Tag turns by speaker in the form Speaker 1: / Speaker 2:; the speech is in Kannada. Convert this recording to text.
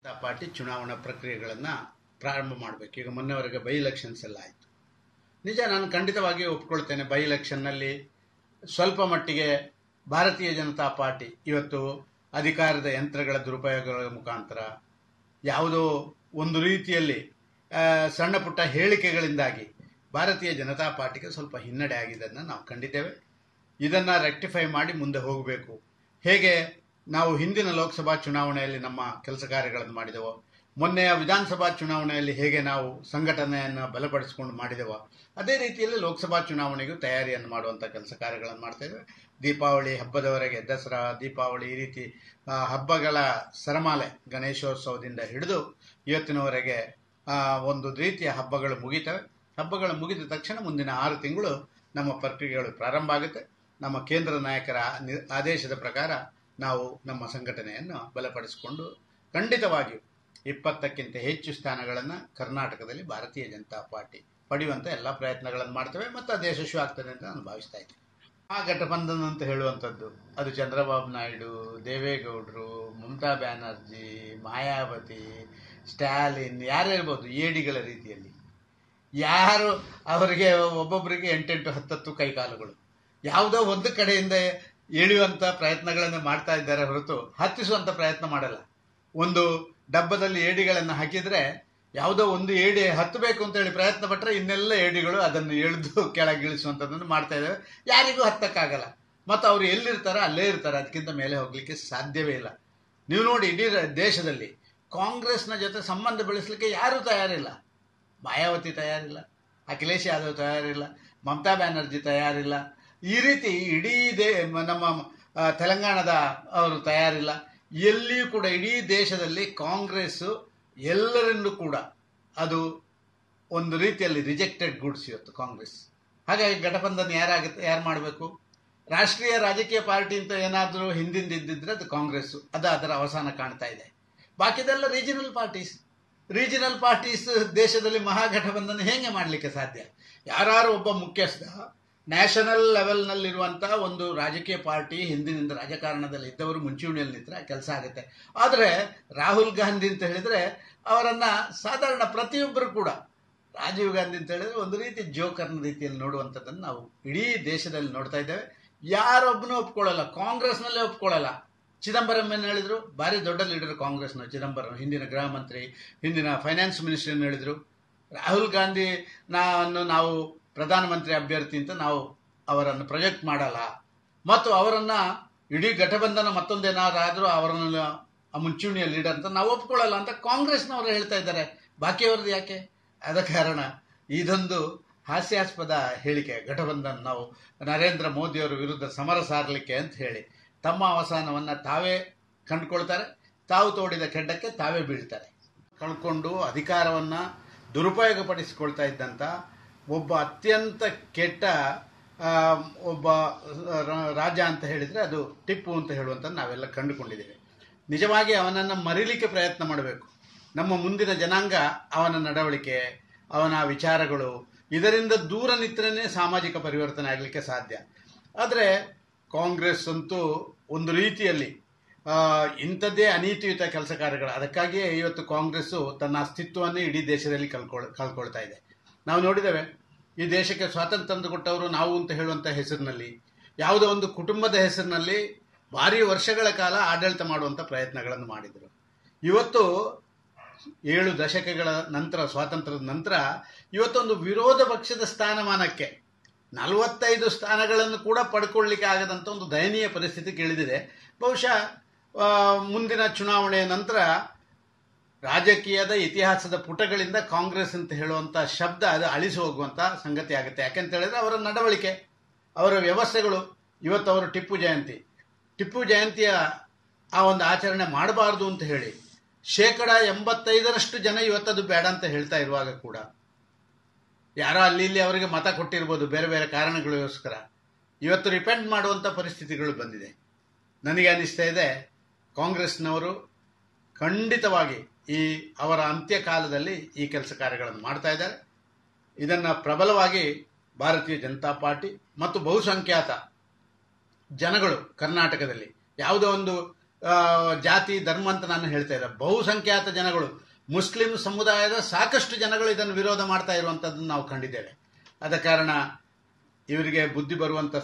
Speaker 1: ಜನತಾ ಪಾರ್ಟಿ ಚುನಾವಣಾ ಪ್ರಕ್ರಿಯೆಗಳನ್ನು ಪ್ರಾರಂಭ ಮಾಡಬೇಕು ಈಗ ಮೊನ್ನೆವರೆಗೆ ಬೈ ಎಲೆಕ್ಷನ್ಸ್ ಎಲ್ಲ ಆಯಿತು ನಿಜ ನಾನು ಖಂಡಿತವಾಗಿ ಒಪ್ಕೊಳ್ತೇನೆ ಬೈ ಎಲೆಕ್ಷನ್ನಲ್ಲಿ ಸ್ವಲ್ಪ ಮಟ್ಟಿಗೆ ಭಾರತೀಯ ಜನತಾ ಪಾರ್ಟಿ ಇವತ್ತು ಅಧಿಕಾರದ ಯಂತ್ರಗಳ ದುರುಪಯೋಗಗಳ ಮುಖಾಂತರ ಯಾವುದೋ ಒಂದು ರೀತಿಯಲ್ಲಿ ಆ, ಸಣ್ಣ ಪುಟ್ಟ ಹೇಳಿಕೆಗಳಿಂದಾಗಿ ಭಾರತೀಯ ಜನತಾ ಪಾರ್ಟಿಗೆ ಸ್ವಲ್ಪ ಹಿನ್ನಡೆ ಆಗಿದ್ದನ್ನು ನಾವು ಕಂಡಿದ್ದೇವೆ ಇದನ್ನು ರೆಕ್ಟಿಫೈ ಮಾಡಿ ಮುಂದೆ ಹೋಗಬೇಕು ಹೇಗೆ ನಾವು ಹಿಂದಿನ ಲೋಕಸಭಾ ಚುನಾವಣೆಯಲ್ಲಿ ನಮ್ಮ ಕೆಲಸ ಕಾರ್ಯಗಳನ್ನು ಮಾಡಿದೆವೋ ಮೊನ್ನೆಯ ವಿಧಾನಸಭಾ ಚುನಾವಣೆಯಲ್ಲಿ ಹೇಗೆ ನಾವು ಸಂಘಟನೆಯನ್ನು ಬಲಪಡಿಸಿಕೊಂಡು ಮಾಡಿದೆವೋ ಅದೇ ರೀತಿಯಲ್ಲಿ ಲೋಕಸಭಾ ಚುನಾವಣೆಗೂ ತಯಾರಿಯನ್ನು ಮಾಡುವಂಥ ಕೆಲಸ ಕಾರ್ಯಗಳನ್ನು ಮಾಡ್ತಾ ಇದ್ದೇವೆ ದೀಪಾವಳಿ ಹಬ್ಬದವರೆಗೆ ದಸರಾ ದೀಪಾವಳಿ ಈ ರೀತಿ ಆ, ಹಬ್ಬಗಳ ಸರಮಾಲೆ ಗಣೇಶೋತ್ಸವದಿಂದ ಹಿಡಿದು ಇವತ್ತಿನವರೆಗೆ ಆ, ಒಂದು ರೀತಿಯ ಹಬ್ಬಗಳು ಮುಗಿತವೆ ಹಬ್ಬಗಳು ಮುಗಿದ ತಕ್ಷಣ ಮುಂದಿನ ಆರು ತಿಂಗಳು ನಮ್ಮ ಪ್ರಕ್ರಿಯೆಗಳು ಪ್ರಾರಂಭ ಆಗುತ್ತೆ ನಮ್ಮ ಕೇಂದ್ರ ನಾಯಕರ ನಿ- ಆದೇಶದ ಪ್ರಕಾರ ನಾವು ನಮ್ಮ ಸಂಘಟನೆಯನ್ನು ಬಲಪಡಿಸಿಕೊಂಡು ಖಂಡಿತವಾಗಿಯೂ ಇಪ್ಪತ್ತಕ್ಕಿಂತ ಹೆಚ್ಚು ಸ್ಥಾನಗಳನ್ನು ಕರ್ನಾಟಕದಲ್ಲಿ ಭಾರತೀಯ ಜನತಾ ಪಾರ್ಟಿ ಪಡೆಯುವಂಥ ಎಲ್ಲ ಪ್ರಯತ್ನಗಳನ್ನು ಮಾಡ್ತೇವೆ ಮತ್ತು ಅದು ಯಶಸ್ವಿ ಆಗ್ತದೆ ಅಂತ ನಾನು ಭಾವಿಸ್ತಾ ಇದ್ದೀನಿ ಆ ಘಟಬಂಧನ ಅಂತ ಹೇಳುವಂಥದ್ದು ಅದು ಚಂದ್ರಬಾಬು ನಾಯ್ಡು ದೇವೇಗೌಡರು ಮಮತಾ ಬ್ಯಾನರ್ಜಿ ಮಾಯಾವತಿ ಸ್ಟಾಲಿನ್ ಯಾರಿರ್ಬೋದು ಏಡಿಗಳ ರೀತಿಯಲ್ಲಿ ಯಾರು ಅವರಿಗೆ ಒಬ್ಬೊಬ್ಬರಿಗೆ ಎಂಟೆಂಟು ಹತ್ತತ್ತು ಕೈಕಾಲುಗಳು ಯಾವುದೋ ಒಂದು ಕಡೆಯಿಂದ ಎಳೆಯುವಂಥ ಪ್ರಯತ್ನಗಳನ್ನು ಮಾಡ್ತಾ ಇದ್ದಾರೆ ಹೊರತು ಹತ್ತಿಸುವಂಥ ಪ್ರಯತ್ನ ಮಾಡಲ್ಲ ಒಂದು ಡಬ್ಬದಲ್ಲಿ ಏಡಿಗಳನ್ನು ಹಾಕಿದರೆ ಯಾವುದೋ ಒಂದು ಏಡಿ ಹತ್ತಬೇಕು ಅಂತ ಹೇಳಿ ಪ್ರಯತ್ನ ಪಟ್ಟರೆ ಇನ್ನೆಲ್ಲ ಏಡಿಗಳು ಅದನ್ನು ಎಳೆದು ಕೆಳಗಿಳಿಸುವಂಥದ್ದನ್ನು ಮಾಡ್ತಾ ಇದ್ದಾವೆ ಯಾರಿಗೂ ಹತ್ತಕ್ಕಾಗಲ್ಲ ಮತ್ತು ಅವರು ಎಲ್ಲಿರ್ತಾರೋ ಅಲ್ಲೇ ಇರ್ತಾರೆ ಅದಕ್ಕಿಂತ ಮೇಲೆ ಹೋಗಲಿಕ್ಕೆ ಸಾಧ್ಯವೇ ಇಲ್ಲ ನೀವು ನೋಡಿ ಇಡೀ ರ- ದೇಶದಲ್ಲಿ ಕಾಂಗ್ರೆಸ್ನ ಜೊತೆ ಸಂಬಂಧ ಬೆಳೆಸಲಿಕ್ಕೆ ಯಾರೂ ತಯಾರಿಲ್ಲ ಮಾಯಾವತಿ ತಯಾರಿಲ್ಲ ಅಖಿಲೇಶ್ ಯಾದವ್ ತಯಾರಿಲ್ಲ ಮಮತಾ ಬ್ಯಾನರ್ಜಿ ತಯಾರಿಲ್ಲ ಈ ರೀತಿ ಇಡೀ ದೇ ನಮ್ಮ ಆ, ತೆಲಂಗಾಣದ ಅವರು ತಯಾರಿಲ್ಲ ಎಲ್ಲಿಯೂ ಕೂಡ ಇಡೀ ದೇಶದಲ್ಲಿ ಕಾಂಗ್ರೆಸ್ಸು ಎಲ್ಲರನ್ನೂ ಕೂಡ ಅದು ಒಂದು ರೀತಿಯಲ್ಲಿ ರಿಜೆಕ್ಟೆಡ್ ಗುಡ್ಸ್ ಇವತ್ತು ಕಾಂಗ್ರೆಸ್ ಹಾಗಾಗಿ ಘಟಬಂಧನ ಯಾರಾಗುತ್ತೆ ಯಾರು ಮಾಡಬೇಕು ರಾಷ್ಟ್ರೀಯ ರಾಜಕೀಯ ಪಾರ್ಟಿ ಅಂತ ಏನಾದರೂ ಹಿಂದಿಂದ ಇದ್ದಿದ್ರೆ ಅದು ಕಾಂಗ್ರೆಸ್ಸು ಅದು ಅದರ ಅವಸಾನ ಕಾಣ್ತಾ ಇದೆ ಬಾಕಿದೆಲ್ಲ ರೀಜನಲ್ ಪಾರ್ಟೀಸ್ ರೀಜನಲ್ ಪಾರ್ಟೀಸ್ ದೇಶದಲ್ಲಿ ಮಹಾಗಠಬಂಧನ ಹೇಗೆ ಮಾಡಲಿಕ್ಕೆ ಸಾಧ್ಯ ಯಾರು ಒಬ್ಬ ಮುಖ್ಯಸ್ಥ ನ್ಯಾಷನಲ್ ಲೆವೆಲ್ನಲ್ಲಿರುವಂಥ ಒಂದು ರಾಜಕೀಯ ಪಾರ್ಟಿ ಹಿಂದಿನಿಂದ ರಾಜಕಾರಣದಲ್ಲಿ ಇದ್ದವರು ಮುಂಚೂಣಿಯಲ್ಲಿ ನಿಂತರೆ ಕೆಲಸ ಆಗುತ್ತೆ ಆದರೆ ರಾಹುಲ್ ಗಾಂಧಿ ಅಂತ ಹೇಳಿದರೆ ಅವರನ್ನು ಸಾಧಾರಣ ಪ್ರತಿಯೊಬ್ಬರು ಕೂಡ ರಾಜೀವ್ ಗಾಂಧಿ ಅಂತ ಹೇಳಿದ್ರೆ ಒಂದು ರೀತಿ ಜೋಕರ್ನ ರೀತಿಯಲ್ಲಿ ನೋಡುವಂಥದ್ದನ್ನು ನಾವು ಇಡೀ ದೇಶದಲ್ಲಿ ನೋಡ್ತಾ ಇದ್ದೇವೆ ಯಾರೊಬ್ಬನೂ ಒಪ್ಕೊಳ್ಳಲ್ಲ ಕಾಂಗ್ರೆಸ್ನಲ್ಲೇ ಒಪ್ಕೊಳ್ಳಲ್ಲ ಚಿದಂಬರಂ ಏನು ಹೇಳಿದ್ರು ಭಾರಿ ದೊಡ್ಡ ಲೀಡರ್ ಕಾಂಗ್ರೆಸ್ನ ಚಿದಂಬರಂ ಹಿಂದಿನ ಗೃಹ ಮಂತ್ರಿ ಹಿಂದಿನ ಫೈನಾನ್ಸ್ ಮಿನಿಸ್ಟರ್ ಏನು ಹೇಳಿದ್ರು ರಾಹುಲ್ ಗಾಂಧಿ ನಾನು ನಾವು ಪ್ರಧಾನಮಂತ್ರಿ ಅಭ್ಯರ್ಥಿ ಅಂತ ನಾವು ಅವರನ್ನು ಪ್ರೊಜೆಕ್ಟ್ ಮಾಡಲ್ಲ ಮತ್ತು ಅವರನ್ನು ಇಡೀ ಘಟಬಂಧನ ಮತ್ತೊಂದೇನಾದ್ರೂ ಆದರೂ ಅವರನ್ನು ಆ ಮುಂಚೂಣಿಯ ಲೀಡರ್ ಅಂತ ನಾವು ಒಪ್ಕೊಳ್ಳಲ್ಲ ಅಂತ ಕಾಂಗ್ರೆಸ್ನವರು ಹೇಳ್ತಾ ಇದ್ದಾರೆ ಬಾಕಿಯವ್ರದ್ದು ಯಾಕೆ ಆದ ಕಾರಣ ಇದೊಂದು ಹಾಸ್ಯಾಸ್ಪದ ಹೇಳಿಕೆ ಘಟಬಂಧನ್ ನಾವು ನರೇಂದ್ರ ಮೋದಿಯವರ ವಿರುದ್ಧ ಸಮರ ಸಾರಲಿಕ್ಕೆ ಅಂತ ಹೇಳಿ ತಮ್ಮ ಅವಸಾನವನ್ನು ತಾವೇ ಕಂಡುಕೊಳ್ತಾರೆ ತಾವು ತೋಡಿದ ಕೆಡ್ಡಕ್ಕೆ ತಾವೇ ಬೀಳ್ತಾರೆ ಕಳ್ಕೊಂಡು ಅಧಿಕಾರವನ್ನು ದುರುಪಯೋಗಪಡಿಸಿಕೊಳ್ತಾ ಇದ್ದಂಥ ಒಬ್ಬ ಅತ್ಯಂತ ಕೆಟ್ಟ ಆ, ಒಬ್ಬ ರ- ರಾಜ ಅಂತ ಹೇಳಿದರೆ ಅದು ಟಿಪ್ಪು ಅಂತ ಹೇಳುವಂಥ ನಾವೆಲ್ಲ ಕಂಡುಕೊಂಡಿದ್ದೇವೆ ನಿಜವಾಗಿ ಅವನನ್ನು ಮರಿಲಿಕ್ಕೆ ಪ್ರಯತ್ನ ಮಾಡಬೇಕು ನಮ್ಮ ಮುಂದಿನ ಜನಾಂಗ ಅವನ ನಡವಳಿಕೆ ಅವನ ವಿಚಾರಗಳು ಇದರಿಂದ ದೂರ ನಿಂತರೇ ಸಾಮಾಜಿಕ ಪರಿವರ್ತನೆ ಆಗಲಿಕ್ಕೆ ಸಾಧ್ಯ ಆದರೆ ಕಾಂಗ್ರೆಸ್ ಅಂತೂ ಒಂದು ರೀತಿಯಲ್ಲಿ ಆ, ಇಂಥದ್ದೇ ಅನೀತಿಯುತ ಕೆಲಸ ಕಾರ್ಯಗಳು ಅದಕ್ಕಾಗಿಯೇ ಇವತ್ತು ಕಾಂಗ್ರೆಸ್ಸು ತನ್ನ ಅಸ್ತಿತ್ವವನ್ನೇ ಇಡೀ ದೇಶದಲ್ಲಿ ಕಳ್ಕೊಳ್ ಕಳ್ಕೊಳ್ತಾ ಇದೆ ನಾವು ನೋಡಿದ್ದೇವೆ ಈ ದೇಶಕ್ಕೆ ಸ್ವಾತಂತ್ರ್ಯ ತಂದುಕೊಟ್ಟವರು ನಾವು ಅಂತ ಹೇಳುವಂಥ ಹೆಸರಿನಲ್ಲಿ ಯಾವುದೋ ಒಂದು ಕುಟುಂಬದ ಹೆಸರಿನಲ್ಲಿ ಭಾರಿ ವರ್ಷಗಳ ಕಾಲ ಆಡಳಿತ ಮಾಡುವಂಥ ಪ್ರಯತ್ನಗಳನ್ನು ಮಾಡಿದರು ಇವತ್ತು ಏಳು ದಶಕಗಳ ನಂತರ ಸ್ವಾತಂತ್ರ್ಯದ ನಂತರ ಇವತ್ತೊಂದು ವಿರೋಧ ಪಕ್ಷದ ಸ್ಥಾನಮಾನಕ್ಕೆ ನಲವತ್ತೈದು ಸ್ಥಾನಗಳನ್ನು ಕೂಡ ಪಡ್ಕೊಳ್ಳಿಕ್ಕೆ ಆಗದಂಥ ಒಂದು ದಯನೀಯ ಪರಿಸ್ಥಿತಿಗೆ ಇಳಿದಿದೆ ಬಹುಶಃ ಆ, ಮುಂದಿನ ಚುನಾವಣೆಯ ನಂತರ ರಾಜಕೀಯದ ಇತಿಹಾಸದ ಪುಟಗಳಿಂದ ಕಾಂಗ್ರೆಸ್ ಅಂತ ಹೇಳುವಂಥ ಶಬ್ದ ಅದು ಅಳಿಸಿ ಹೋಗುವಂಥ ಸಂಗತಿ ಆಗುತ್ತೆ ಯಾಕೆಂತ ಹೇಳಿದ್ರೆ ಅವರ ನಡವಳಿಕೆ ಅವರ ವ್ಯವಸ್ಥೆಗಳು ಇವತ್ತು ಅವರು ಟಿಪ್ಪು ಜಯಂತಿ ಟಿಪ್ಪು ಜಯಂತಿಯ ಆ ಒಂದು ಆಚರಣೆ ಮಾಡಬಾರ್ದು ಅಂತ ಹೇಳಿ ಶೇಕಡ ಎಂಬತ್ತೈದರಷ್ಟು ಜನ ಇವತ್ತದು ಬೇಡ ಅಂತ ಹೇಳ್ತಾ ಇರುವಾಗ ಕೂಡ ಯಾರೋ ಅಲ್ಲಿ ಇಲ್ಲಿ ಅವರಿಗೆ ಮತ ಕೊಟ್ಟಿರ್ಬೋದು ಬೇರೆ ಬೇರೆ ಕಾರಣಗಳಿಗೋಸ್ಕರ ಇವತ್ತು ರಿಪೆಂಡ್ ಮಾಡುವಂಥ ಪರಿಸ್ಥಿತಿಗಳು ಬಂದಿದೆ ನನಗೆ ಅನಿಸ್ತಾ ಇದೆ ಕಾಂಗ್ರೆಸ್ನವರು ಖಂಡಿತವಾಗಿ ಈ ಅವರ ಅಂತ್ಯಕಾಲದಲ್ಲಿ ಈ ಕೆಲಸ ಕಾರ್ಯಗಳನ್ನು ಮಾಡ್ತಾ ಇದ್ದಾರೆ ಇದನ್ನು ಪ್ರಬಲವಾಗಿ ಭಾರತೀಯ ಜನತಾ ಪಾರ್ಟಿ ಮತ್ತು ಬಹುಸಂಖ್ಯಾತ ಜನಗಳು ಕರ್ನಾಟಕದಲ್ಲಿ ಯಾವುದೋ ಒಂದು ಆ, ಜಾತಿ ಧರ್ಮ ಅಂತ ನಾನು ಹೇಳ್ತಾ ಇಲ್ಲ ಬಹುಸಂಖ್ಯಾತ ಜನಗಳು ಮುಸ್ಲಿಂ ಸಮುದಾಯದ ಸಾಕಷ್ಟು ಜನಗಳು ಇದನ್ನು ವಿರೋಧ ಮಾಡ್ತಾ ಇರುವಂಥದ್ದನ್ನು ನಾವು ಕಂಡಿದ್ದೇವೆ ಆದ ಕಾರಣ ಇವರಿಗೆ ಬುದ್ಧಿ ಬರುವಂಥ